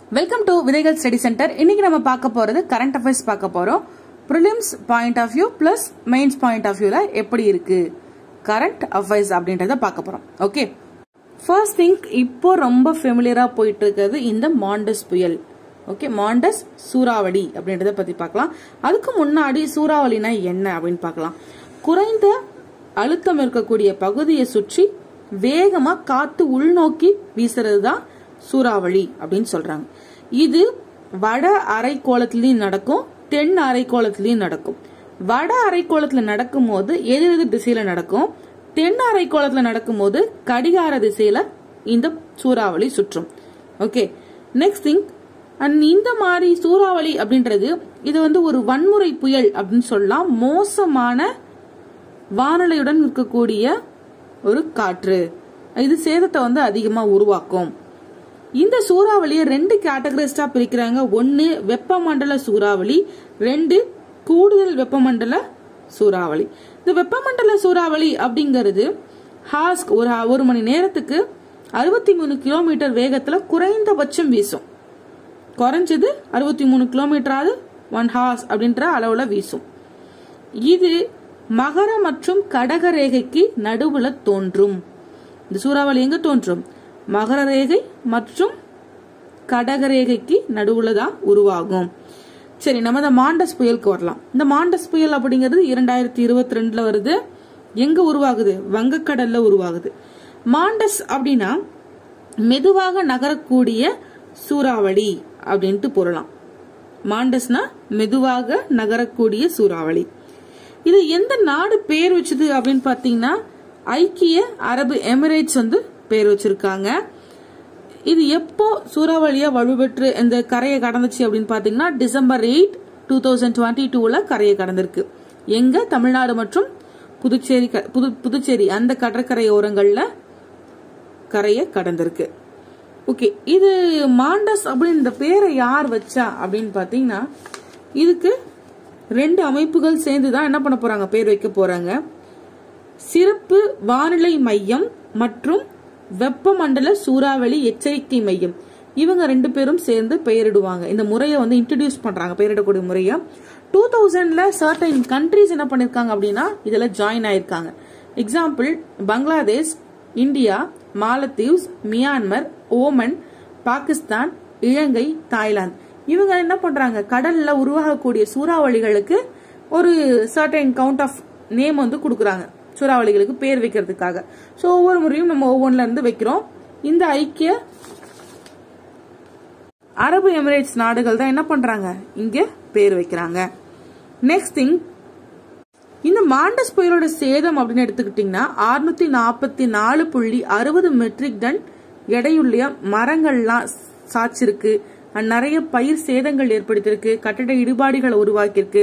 welcome to Vidhaigal study center இன்னைக்கு நம்ம பார்க்க போறது கரண்ட் அஃபேர்ஸ் பார்க்க போறோம் prelims point of view plus mains point of வியூல எப்படி இருக்கு கரண்ட் அஃபேர்ஸ் அப்படின்றத பார்க்க போறோம் ஓகே ஃபர்ஸ்ட் திங் இப்போ ரொம்ப ஃபெமிலியரா போயிட்டு இருக்கிறது இந்த மாண்டஸ் புயல் ஓகே மாண்டஸ் சூறாவளி அப்படின்றத பத்தி பார்க்கலாம் அதுக்கு முன்னாடி சூறாவளினா என்ன அப்படின்னு பார்க்கலாம் குறைந்த அழுத்தம் இருக்கக்கூடிய பகுதியை சுற்றி வேகமா காத்து உள்நோக்கி வீசுறது தான் சூறாவளி அப்படின்னு சொல்றாங்க இது வட அரைக்கோளத்திலயும் நடக்கும் தென் அரைக்கோளத்திலயும் நடக்கும் வட அரைக்கோளத்துல நடக்கும் போது எதிர் எதிர் திசையில நடக்கும் தென் அரைக்கோளத்துல நடக்கும் போது கடிகார திசையில இந்த சூறாவளி சுற்றும் ஓகே நெக்ஸ்ட் திங் அண்ட் இந்த மாதிரி சூறாவளி அப்படின்றது இது வந்து ஒரு வன்முறை புயல் அப்படின்னு சொல்லலாம் மோசமான வானிலையுடன் இருக்கக்கூடிய ஒரு காற்று இது சேதத்தை வந்து அதிகமா உருவாக்கும் இந்த சூறாவளியை ரெண்டு கேட்டகரிஸ்டா பிரிக்கிறாங்க ஒன்னு வெப்பமண்டல சூறாவளி ரெண்டு கூடுதல் வெப்பமண்டல சூறாவளி இந்த வெப்பமண்டல சூறாவளி அப்படிங்கிறது ஹாஸ்க் ஒரு ஒரு மணி நேரத்துக்கு அறுபத்தி மூணு கிலோமீட்டர் வேகத்துல குறைந்தபட்சம் வீசும் குறைஞ்சது அறுபத்தி மூணு கிலோமீட்டராவது ஒன் ஹார்ஸ் அப்படின்ற அளவுல வீசும் இது மகர மற்றும் கடக ரேகைக்கு நடுவுல தோன்றும் இந்த சூறாவளி எங்க தோன்றும் மகர ரேகை மற்றும் கடக ரேகைக்கு நடுவுல தான் உருவாகும் சரி நம்ம இந்த மாண்டஸ் புயலுக்கு வரலாம் இந்த மாண்டஸ் புயல் அப்படிங்கிறது இரண்டாயிரத்தி இருபத்தி ரெண்டுல வருது எங்க உருவாகுது வங்கக்கடல்ல உருவாகுது மாண்டஸ் அப்படின்னா மெதுவாக நகரக்கூடிய சூறாவளி அப்படின்ட்டு பொருளாம் மாண்டஸ்னா மெதுவாக நகரக்கூடிய சூறாவளி இது எந்த நாடு பேர் வச்சது அப்படின்னு பாத்தீங்கன்னா ஐக்கிய அரபு எமிரேட்ஸ் வந்து பேர் வச்சிருக்காங்க இது எப்போ சூறாவளியா வலுப்பெற்று இந்த கரையை கடந்துச்சு அப்படின்னு பாத்தீங்கன்னா December eight two thousand twenty டூல கரையை கடந்திருக்கு எங்க தமிழ்நாடு மற்றும் புதுச்சேரி புது புதுச்சேரி அந்த கடற்கரை ஓரங்கள்ல கரையை கடந்திருக்கு ஓகே இது மாண்டஸ் அப்படின்னு இந்த பேரை யார் வச்சா அப்படின்னு பாத்தீங்கன்னா இதுக்கு ரெண்டு அமைப்புகள் சேர்ந்து தான் என்ன பண்ண போறாங்க பேர் வைக்க போறாங்க சிறப்பு வானிலை மையம் மற்றும் வெப்பமண்டல சூறாவளி எச்சரிக்கை மையம் இவங்க ரெண்டு பேரும் சேர்ந்து பெயரிடுவாங்க இந்த முறையை வந்து இன்ட்ரடியூஸ் பண்றாங்க பெயரிடக்கூடிய முறையை டூ தௌசண்ட்ல சர்டைன் கண்ட்ரிஸ் என்ன பண்ணிருக்காங்க அப்படின்னா இதுல ஜாயின் ஆயிருக்காங்க எக்ஸாம்பிள் பங்களாதேஷ் இந்தியா மாலத்தீவ்ஸ் Myanmar Oman Pakistan Ilangai Thailand இவங்க என்ன பண்றாங்க கடல்ல உருவாகக்கூடிய சூறாவளிகளுக்கு ஒரு சர்டைன் கவுண்ட் ஆஃப் நேம் வந்து கொடுக்குறாங்க சூறாவளிகளுக்கு பேர் வைக்கிறதுக்காக ஸோ ஒவ்வொரு முறையும் நம்ம ஒவ்வொன்றுல இருந்து வைக்கிறோம் இந்த ஐக்கிய அரபு எமிரேட்ஸ் நாடுகள் தான் என்ன பண்றாங்க இங்க பேர் வைக்கிறாங்க நெக்ஸ்ட் திங் இந்த மாண்டஸ் புயலோட சேதம் அப்படின்னு எடுத்துக்கிட்டீங்கன்னா அறுநூத்தி நாற்பத்தி நாலு புள்ளி அறுபது மெட்ரிக் டன் எடையுள்ள மரங்கள்லாம் சாச்சிருக்கு நிறைய பயிர் சேதங்கள் ஏற்படுத்தியிருக்கு கட்டிட இடிபாடுகளை உருவாக்கியிருக்கு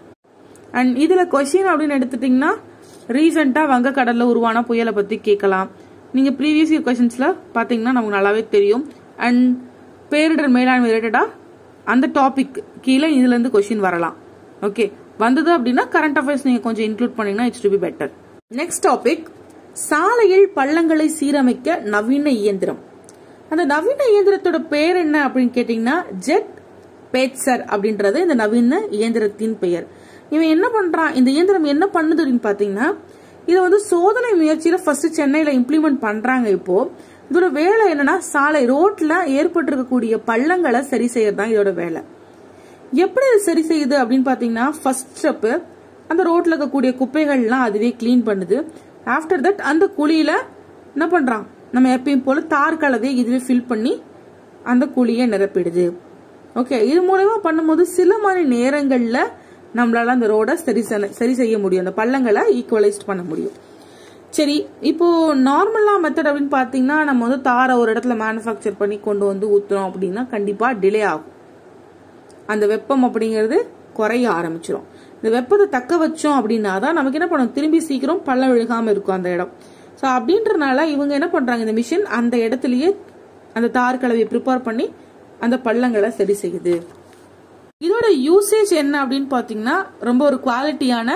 அண்ட் இதுல கொஸ்டின் அப்படின்னு எடுத்துட்டீங்கன்னா ரீசெண்டா வங்கக்கடல்ல உருவான புயலை பத்தி கேட்கலாம் நீங்க ப்ரீவியஸ் இயர் கொஸ்டின்ஸ்ல பாத்தீங்கன்னா நமக்கு நல்லாவே தெரியும் அண்ட் பேரிடர் மேலாண்மை ரிலேட்டடா அந்த டாபிக் கீழே இதுல இருந்து கொஸ்டின் வரலாம் ஓகே வந்தது அப்படின்னா கரண்ட் அஃபேர்ஸ் நீங்க கொஞ்சம் இன்க்ளூட் பண்ணீங்கன்னா it's to be better next topic சாலையில் பள்ளங்களை சீரமைக்க நவீன இயந்திரம் அந்த நவீன இயந்திரத்தோட பேர் என்ன அப்படின்னு கேட்டீங்கன்னா ஜெட் பேட்சர் அப்படின்றது இந்த நவீன இயந்திரத்தின் பெயர் இவன் என்ன பண்றான் இந்த இயந்திரம் என்ன பண்ணுது அப்படின்னு பாத்தீங்கன்னா இதை வந்து சோதனை முயற்சியில ஃபர்ஸ்ட் சென்னையில இம்ப்ளிமெண்ட் பண்றாங்க இப்போ இதோட வேலை என்னன்னா சாலை ரோட்ல ஏற்பட்டிருக்கக்கூடிய பள்ளங்களை சரி செய்யறது தான் இதோட வேலை எப்படி இது சரி செய்யுது அப்படின்னு பாத்தீங்கன்னா ஃபர்ஸ்ட் ஸ்டெப் அந்த ரோட்ல இருக்கக்கூடிய குப்பைகள்லாம் அதுவே கிளீன் பண்ணுது ஆஃப்டர் தட் அந்த குழியில என்ன பண்றான் நம்ம எப்பயும் போல தார் கலவையை இதுவே ஃபில் பண்ணி அந்த குழியை நிரப்பிடுது ஓகே இது மூலயமா பண்ணும்போது சில மணி நேரங்கள்ல நம்மளால அந்த ரோட சரி சரி செய்ய முடியும் அந்த பள்ளங்களை ஈக்குவலைஸ்ட் பண்ண முடியும் சரி இப்போ நார்மலா மெத்தட் அப்படின்னு பாத்தீங்கன்னா நம்ம வந்து தாரை ஒரு இடத்துல மேனுஃபேக்சர் பண்ணி கொண்டு வந்து ஊத்துறோம் அப்படின்னா கண்டிப்பா டிலே ஆகும் அந்த வெப்பம் அப்படிங்கிறது குறைய ஆரம்பிச்சிடும் இந்த வெப்பத்தை தக்க வச்சோம் அப்படின்னா தான் நமக்கு என்ன பண்ணும் திரும்பி சீக்கிரம் பள்ளம் விழுகாம இருக்கும் அந்த இடம் ஸோ அப்படின்றனால இவங்க என்ன பண்றாங்க இந்த மிஷின் அந்த இடத்துலயே அந்த தார் கலவையை ப்ரிப்பேர் பண்ணி அந்த பள்ளங்களை சரி செய்யுது இதோட யூசேஜ் என்ன அப்படின்னு பாத்தீங்கன்னா ரொம்ப ஒரு குவாலிட்டியான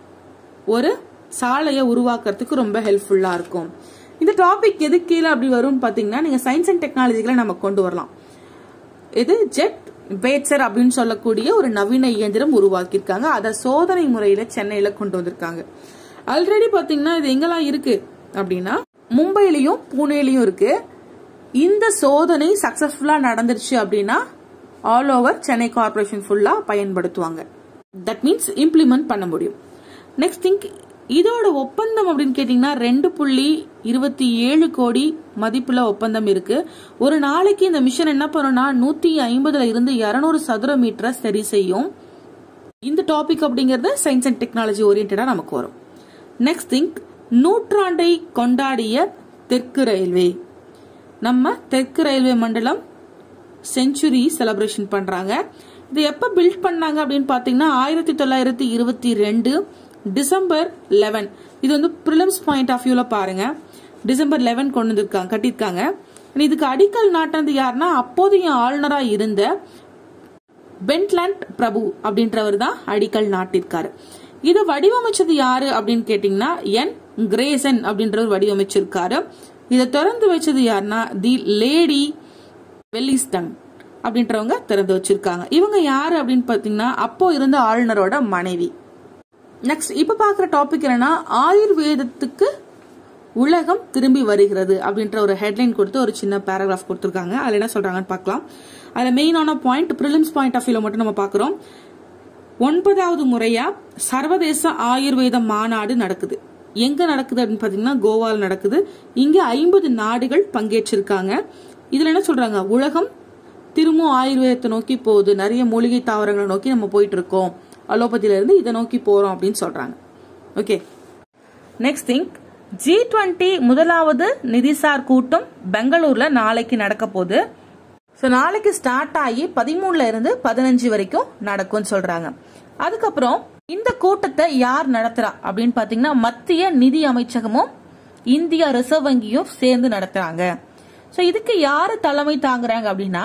ஒரு சாலையை உருவாக்குறதுக்கு ரொம்ப ஹெல்ப்ஃபுல்லா இருக்கும் இந்த டாபிக் எது கீழே அப்படி வரும்னு பாத்தீங்கன்னா நீங்க சயின்ஸ் அண்ட் டெக்னாலஜிகளை நம்ம கொண்டு வரலாம் இது ஜெட் பேட்சர் அப்படின்னு சொல்லக்கூடிய ஒரு நவீன இயந்திரம் உருவாக்கியிருக்காங்க அதை சோதனை முறையில சென்னையில கொண்டு வந்திருக்காங்க ஆல்ரெடி பாத்தீங்கன்னா இது எங்கெல்லாம் இருக்கு அப்படின்னா மும்பையிலயும் பூனேலயும் இருக்கு இந்த சோதனை சக்சஸ்ஃபுல்லா நடந்துருச்சு அப்படின்னா ஆல் ஓவர் சென்னை கார்பரேஷன் ஃபுல்லா பயன்படுத்துவாங்க தட் மீன்ஸ் இம்ப்ளிமெண்ட் பண்ண முடியும் நெக்ஸ்ட் திங்க் இதோட ஒப்பந்தம் அப்படின்னு கேட்டீங்கன்னா ரெண்டு புள்ளி இருபத்தி ஏழு கோடி மதிப்புல ஒப்பந்தம் இருக்கு ஒரு நாளைக்கு இந்த மிஷன் என்ன பண்ணும்னா நூத்தி ஐம்பதுல இருந்து இருநூறு சதுர மீட்டரை சரி செய்யும் இந்த டாபிக் அப்படிங்கறது சயின்ஸ் அண்ட் டெக்னாலஜி ஓரியன்டா நமக்கு வரும் நெக்ஸ்ட் திங்க் நூற்றாண்டை கொண்டாடிய தெற்கு ரயில்வே நம்ம தெற்கு ரயில்வே மண்டலம் செஞ்சுரி செலிப்ரேஷன் பண்றாங்க இது எப்ப பில்ட் பண்ணாங்க அப்படின்னு பாத்தீங்கன்னா ஆயிரத்தி தொள்ளாயிரத்தி இருபத்தி ரெண்டு டிசம்பர் லெவன் இது வந்து ப்ரிலிம்ஸ் பாயிண்ட் ஆஃப் வியூல பாருங்க டிசம்பர் லெவன் கொண்டு வந்திருக்காங்க கட்டியிருக்காங்க இதுக்கு அடிக்கல் நாட்டினது யாருன்னா அப்போதைய ஆளுநரா இருந்த பென்ட்லாண்ட் பிரபு அப்படின்றவர் தான் அடிக்கல் நாட்டிருக்காரு இதை வடிவமைச்சது யாரு அப்படின்னு கேட்டீங்கன்னா என் கிரேசன் அப்படின்றவர் வடிவமைச்சிருக்காரு இதை திறந்து வச்சது யாருன்னா தி லேடி வெல்லிஸ்டன் அப்படின்றவங்க திறந்து வச்சிருக்காங்க இவங்க யாரு அப்படின்னு பாத்தீங்கன்னா அப்போ இருந்த ஆளுநரோட மனைவி நெக்ஸ்ட் இப்ப பாக்குற டாபிக் என்னன்னா ஆயுர்வேதத்துக்கு உலகம் திரும்பி வருகிறது அப்படின்ற ஒரு ஹெட்லைன் கொடுத்து ஒரு சின்ன பேராகிராஃப் கொடுத்துருக்காங்க அதுல என்ன சொல்றாங்கன்னு பார்க்கலாம் அதுல மெயினான பாயிண்ட் ப்ரிலிம்ஸ் பாயிண்ட் ஆஃப் வியூல மட்டும் நம்ம பாக்குறோம் ஒன்பதாவது முறையா சர்வதேச ஆயுர்வேத மாநாடு நடக்குது எங்க நடக்குது அப்படின்னு பாத்தீங்கன்னா கோவால நடக்குது இங்க ஐம்பது நாடுகள் பங்கேற்றிருக்காங்க இதுல என்ன சொல்றாங்க உலகம் திரும்பவும் ஆயுர்வேதத்தை நோக்கி போகுது நிறைய மூலிகை தாவரங்களை நோக்கி நம்ம போயிட்டு இருக்கோம் அலோபதியில இருந்து இதை நோக்கி போறோம் அப்படின்னு சொல்றாங்க okay next thing G twenty முதலாவது நிதிசார் கூட்டம் பெங்களூர்ல நாளைக்கு நடக்க போகுது ஸோ நாளைக்கு ஸ்டார்ட் ஆகி பதிமூணுல இருந்து பதினஞ்சு வரைக்கும் நடக்கும்னு சொல்றாங்க அதுக்கப்புறம் இந்த கூட்டத்தை யார் நடத்துறா அப்படின்னு பாத்தீங்கன்னா மத்திய நிதி அமைச்சகமும் இந்திய ரிசர்வ் வங்கியும் சேர்ந்து நடத்துறாங்க ஸோ இதுக்கு யாரு தலைமை தாங்குறாங்க அப்படின்னா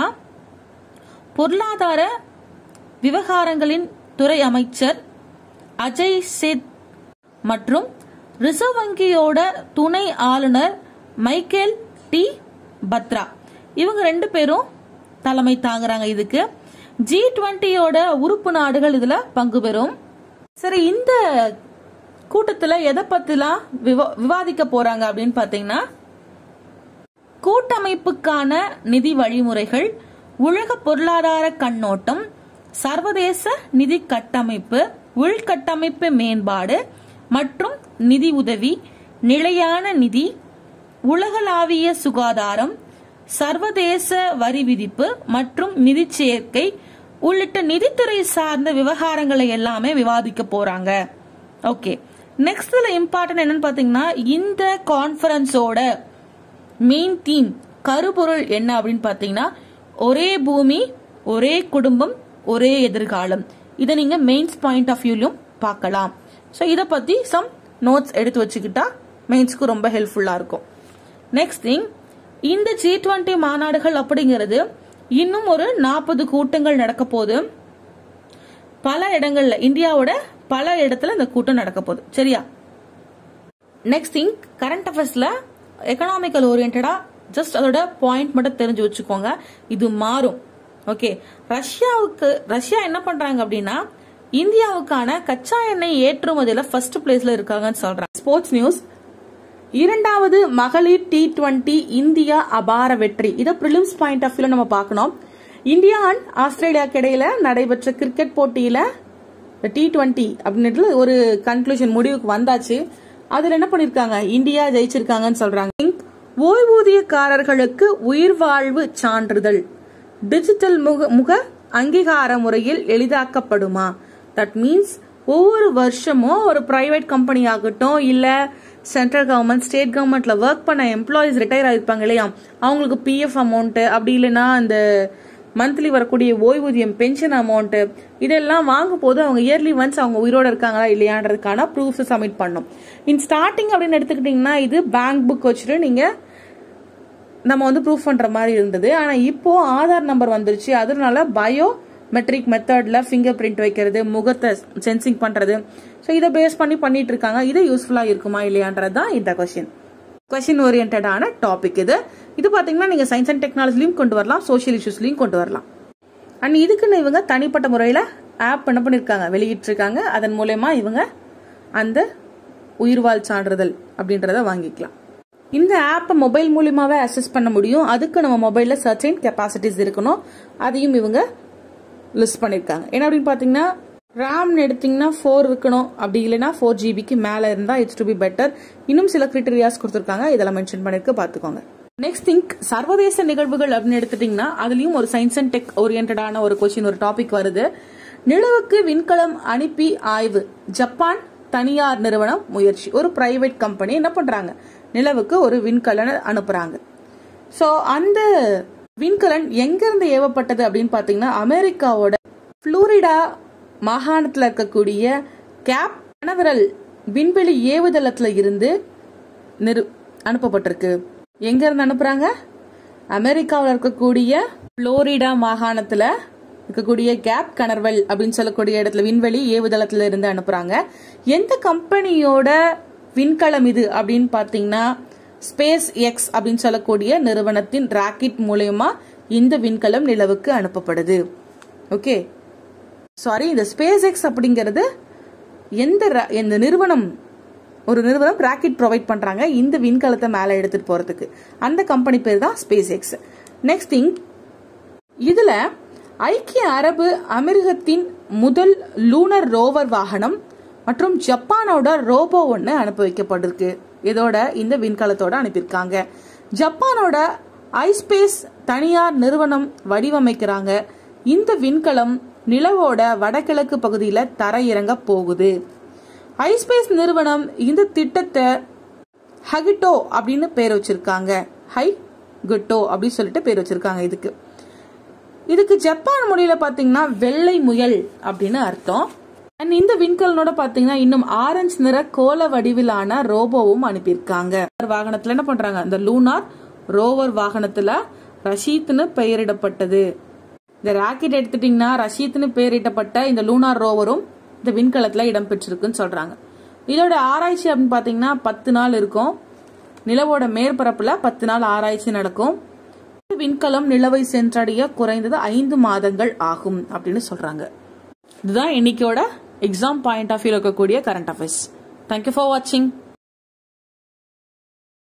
பொருளாதார விவகாரங்களின் துறை அமைச்சர் அஜய் சேத் மற்றும் ரிசர்வ் வங்கியோட துணை ஆளுநர் மைக்கேல் டி பத்ரா இவங்க ரெண்டு பேரும் தலைமை தாங்குறாங்க இதுக்கு ஜி டுவெண்ட்டியோட உறுப்பு நாடுகள் இதுல பங்கு பெறும் சரி இந்த கூட்டத்துல எதை பத்திலாம் விவாதிக்க போறாங்க அப்படின்னு பாத்தீங்கன்னா கூட்டமைப்புக்கான நிதி வழிமுறைகள் உலக பொருளாதார கண்ணோட்டம் சர்வதேச நிதி கட்டமைப்பு உள்கட்டமைப்பு மேம்பாடு மற்றும் நிதி உதவி நிலையான நிதி உலகளாவிய சுகாதாரம் சர்வதேச வரி விதிப்பு மற்றும் நிதி சேர்க்கை உள்ளிட்ட நிதித்துறை சார்ந்த விவகாரங்களை எல்லாமே விவாதிக்க போறாங்க ஓகே நெக்ஸ்ட் இம்பார்ட்டன் என்னன்னு பாத்தீங்கன்னா இந்த கான்ஃபரன்ஸோட மெயின் தீம் கருப்பொருள் என்ன அப்படின்னு பாத்தீங்கன்னா ஒரே பூமி ஒரே குடும்பம் ஒரே எதிர்காலம் இதை நீங்க மெயின்ஸ் பாயிண்ட் ஆஃப் வியூலையும் பார்க்கலாம் ஸோ இதை பத்தி சம் நோட்ஸ் எடுத்து வச்சுக்கிட்டா மெயின்ஸ்க்கு ரொம்ப ஹெல்ப்ஃபுல்லா இருக்கும் நெக்ஸ்ட் திங் இந்த ஜி டுவெண்ட்டி மாநாடுகள் அப்படிங்கிறது இன்னும் ஒரு நாற்பது கூட்டங்கள் நடக்க போகுது பல இடங்கள்ல இந்தியாவோட பல இடத்துல இந்த கூட்டம் நடக்க போகுது சரியா நெக்ஸ்ட் திங் கரண்ட் அஃபேர்ஸ்ல எக்கனாமிக்கல் ஓரியன்டா ஜஸ்ட் அதோட பாயிண்ட் மட்டும் தெரிஞ்சு வச்சுக்கோங்க இது மாறும் ஓகே ரஷ்யாவுக்கு ரஷ்யா என்ன பண்றாங்க அப்படின்னா இந்தியாவுக்கான கச்சா எண்ணெய் ஏற்றுமதியில ஃபர்ஸ்ட் பிளேஸ்ல இருக்காங்கன்னு சொல்றாங்க ஸ்போர்ட்ஸ் நியூஸ் இரண்டாவது மகளிர் டி டுவெண்டி இந்தியா அபார வெற்றி இதை பிரிலிம்ஸ் பாயிண்ட் ஆஃப் வியூல நம்ம பார்க்கணும் இந்தியா அண்ட் ஆஸ்திரேலியாக்கு இடையில நடைபெற்ற கிரிக்கெட் போட்டியில டி டுவெண்ட்டி அப்படின்ட்டு ஒரு கன்க்ளூஷன் முடிவுக்கு வந்தாச்சு அதுல என்ன பண்ணிருக்காங்க இந்தியா ஜெயிச்சிருக்காங்கன்னு சொல்றாங்க ஓய்வூதியக்காரர்களுக்கு உயிர் வாழ்வு சான்றிதழ் டிஜிட்டல் முக முக அங்கீகார முறையில் எளிதாக்கப்படுமா தட் மீன்ஸ் ஒவ்வொரு வருஷமும் ஒரு பிரைவேட் கம்பெனி ஆகட்டும் இல்ல சென்ட்ரல் கவர்மெண்ட் ஸ்டேட் கவர்மெண்ட்ல ஒர்க் பண்ண எம்ப்ளாயிஸ் ரிட்டையர் ஆயிருப்பாங்க இல்லையா அவங்களுக்கு பிஎஃப் அமௌண்ட் அப்படி இல்லைன்னா அந்த மந்த்லி வரக்கூடிய ஓய்வூதியம் பென்ஷன் அமௌண்ட் இதெல்லாம் வாங்கும் போது அவங்க இயர்லி ஒன்ஸ் அவங்க உயிரோட இருக்காங்களா இல்லையான்றதுக்கான ப்ரூஃப்ஸ் சப்மிட் பண்ணும் இன் ஸ்டார்டிங் அப்படின்னு எடுத்துக்கிட்டீங்கன்னா இது பேங்க் புக் வச்சுட்டு நீங்க நம்ம வந்து ப்ரூஃப் பண்ற மாதிரி இருந்தது ஆனா இப்போ ஆதார் நம்பர் வந்துருச்சு அதனால பயோ மெட்ரிக் மெத்தட்ல ஃபிங்கர் பிரிண்ட் வைக்கிறது முகத்தை சென்சிங் பண்றது ஸோ இதை பேஸ் பண்ணி பண்ணிட்டு இருக்காங்க இது யூஸ்ஃபுல்லா இருக்குமா இல்லையான்றது தான் இந்த கொஸ்டின் கொஸ்டின் ஓரியன்டான டாபிக் இது இது பார்த்தீங்கன்னா நீங்கள் சயின்ஸ் அண்ட் டெக்னாலஜிலையும் கொண்டு வரலாம் சோஷியல் இஷ்யூஸ்லையும் கொண்டு வரலாம் அண்ட் இதுக்குன்னு இவங்க தனிப்பட்ட முறையில் ஆப் என்ன பண்ணியிருக்காங்க வெளியிட்டிருக்காங்க அதன் மூலயமா இவங்க அந்த உயிர்வாழ் சான்றிதழ் அப்படின்றத வாங்கிக்கலாம் இந்த ஆப்பை மொபைல் மூலியமாவே அசஸ் பண்ண முடியும் அதுக்கு நம்ம மொபைலில் சர்ச்சின் கெப்பாசிட்டிஸ் இருக்கணும் அதையும் இவங்க லிஸ்ட் பண்ணியிருக்காங்க என்ன அப்படின்னு பார்த்தீங்கன்னா ரேம்னு எடுத்தீங்கன்னா ஃபோர் இருக்கணும் அப்படி இல்லைன்னா ஃபோர் ஜிபிக்கு மேலே இருந்தால் இட்ஸ் டு பி பெட்டர் இன்னும் சில கிரிட்டரியாஸ் கொடுத்துருக்காங்க இதெல்லாம் மென்ஷன் பண்ணிருக்கு பார்த்துக்கோங்க நெக்ஸ்ட் திங்க் சர்வதேச நிகழ்வுகள் அப்படின்னு எடுத்துட்டீங்கன்னா அதுலயும் ஒரு சயின்ஸ் அண்ட் டெக் ஓரியன்டான ஒரு கொஸ்டின் ஒரு டாபிக் வருது நிலவுக்கு விண்கலம் அனுப்பி ஆய்வு ஜப்பான் தனியார் நிறுவனம் முயற்சி ஒரு பிரைவேட் கம்பெனி என்ன பண்றாங்க நிலவுக்கு ஒரு விண்கலனை அனுப்புறாங்க ஸோ அந்த விண்கலன் எங்கிருந்து ஏவப்பட்டது அப்படின்னு பார்த்தீங்கன்னா அமெரிக்காவோட புளோரிடா மாகாணத்தில் இருக்கக்கூடிய கேப் கனவரல் விண்வெளி ஏவுதளத்துல இருந்து நிறு அனுப்பப்பட்டிருக்கு எங்க இருந்து அனுப்புறாங்க அமெரிக்காவில் இருக்கக்கூடிய புளோரிடா மாகாணத்துல இருக்கக்கூடிய கேப் கனர்வல் அப்படின்னு சொல்லக்கூடிய இடத்துல விண்வெளி ஏவுதளத்துல இருந்து அனுப்புறாங்க எந்த கம்பெனியோட விண்கலம் இது அப்படின்னு பாத்தீங்கன்னா ஸ்பேஸ் எக்ஸ் அப்படின்னு சொல்லக்கூடிய நிறுவனத்தின் ராக்கெட் மூலயமா இந்த விண்கலம் நிலவுக்கு அனுப்பப்படுது ஓகே சாரி இந்த ஸ்பேஸ் எக்ஸ் அப்படிங்கிறது எந்த ra- எந்த நிறுவனம் ஒரு நிறுவனம் ராக்கெட் ப்ரொவைட் பண்றாங்க இந்த விண்கலத்தை மேலே எடுத்துட்டு போறதுக்கு அந்த கம்பெனி பேர் தான் ஸ்பேஸ் எக்ஸ் நெக்ஸ்ட் திங் இதுல ஐக்கிய அரபு அமீரகத்தின் முதல் லூனர் ரோவர் வாகனம் மற்றும் ஜப்பானோட ரோபோ ஒன்று அனுப்பி வைக்கப்பட்டிருக்கு இதோட இந்த விண்கலத்தோட அனுப்பியிருக்காங்க ஜப்பானோட ஐஸ்பேஸ் தனியார் நிறுவனம் வடிவமைக்கிறாங்க இந்த விண்கலம் நிலவோட வடகிழக்கு பகுதியில் தரையிறங்க போகுது ஐஸ்பேஸ் நிறுவனம் இந்த திட்டத்தை ஹகிட்டோ அப்படின்னு பேர் வச்சிருக்காங்க ஹை குட்டோ அப்படின்னு சொல்லிட்டு பேர் வச்சிருக்காங்க இதுக்கு இதுக்கு ஜப்பான் மொழியில பாத்தீங்கன்னா வெள்ளை முயல் அப்படின்னு அர்த்தம் அண்ட் இந்த விண்கலனோட பாத்தீங்கன்னா இன்னும் ஆரஞ்சு நிற கோல வடிவிலான ரோபோவும் அனுப்பியிருக்காங்க வாகனத்துல என்ன பண்றாங்க இந்த லூனார் ரோவர் வாகனத்துல ரஷீத்னு பெயரிடப்பட்டது இந்த ராக்கெட் எடுத்துட்டீங்கன்னா ரஷீத்னு பெயரிடப்பட்ட இந்த லூனார் ரோவரும் இந்த விண்கலத்துல இடம்பெற்றிருக்குன்னு சொல்றாங்க இதோட ஆராய்ச்சி அப்படின்னு பாத்தீங்கன்னா பத்து நாள் இருக்கும் நிலவோட மேற்பரப்புல பத்து நாள் ஆராய்ச்சி நடக்கும் இந்த விண்கலம் நிலவை சென்றடைய குறைந்தது ஐந்து மாதங்கள் ஆகும் அப்படின்னு சொல்றாங்க இதுதான் இன்னைக்கோட எக்ஸாம் பாயிண்ட் ஆஃப் வியூ இருக்கக்கூடிய கரண்ட் அஃபேர்ஸ் தேங்க்யூ ஃபார் வாட்சிங்